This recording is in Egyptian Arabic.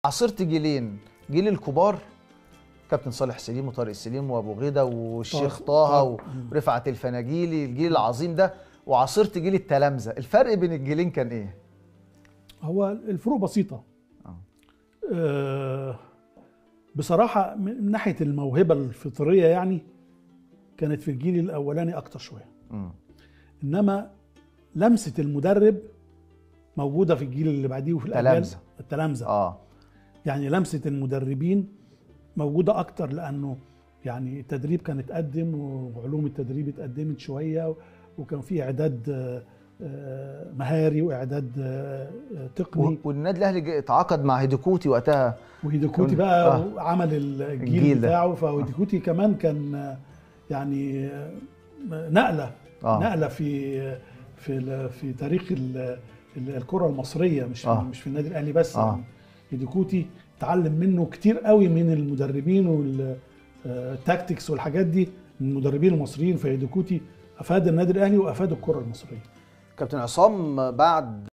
عاصرت جيلين جيل الكبار كابتن صالح سليم وطارق سليم وابو غيده والشيخ طارق- طه طارق. ورفعت الفناجيلي الجيل العظيم ده وعاصرت جيل التلامذه الفرق بين الجيلين كان ايه هو الفروق بسيطة آه. آه بصراحة من ناحية الموهبة الفطرية يعني كانت في الجيل الأولاني أكتر شوية مم. إنما لمسة المدرب موجودة في الجيل اللي بعديه وفي الأجيال تلامذة. التلامذة اه يعني لمسة المدربين موجودة أكتر لأنه يعني التدريب كان اتقدم وعلوم التدريب اتقدمت شوية وكان في إعداد آه، آه، مهاري وإعداد آه، آه، تقني و- والنادي الاهلي جه- تعاقد مع هيديكوتي وقتها وهيديكوتي كان- بقى آه. عمل الجيل, الجيل ده. بتاعه فهيديكوتي كمان كان آه، يعني آه، نقلة آه. نقلة في في ال- في تاريخ ال- ال- الكرة المصرية مش آه. في مش في النادي الأهلي بس آه. يعني هيديكوتي اتعلم منه كتير قوي من المدربين والتاكتكس والحاجات دي من المدربين المصريين فهيديكوتي افاد النادي الاهلي وافاد الكره المصريه كابتن عصام بعد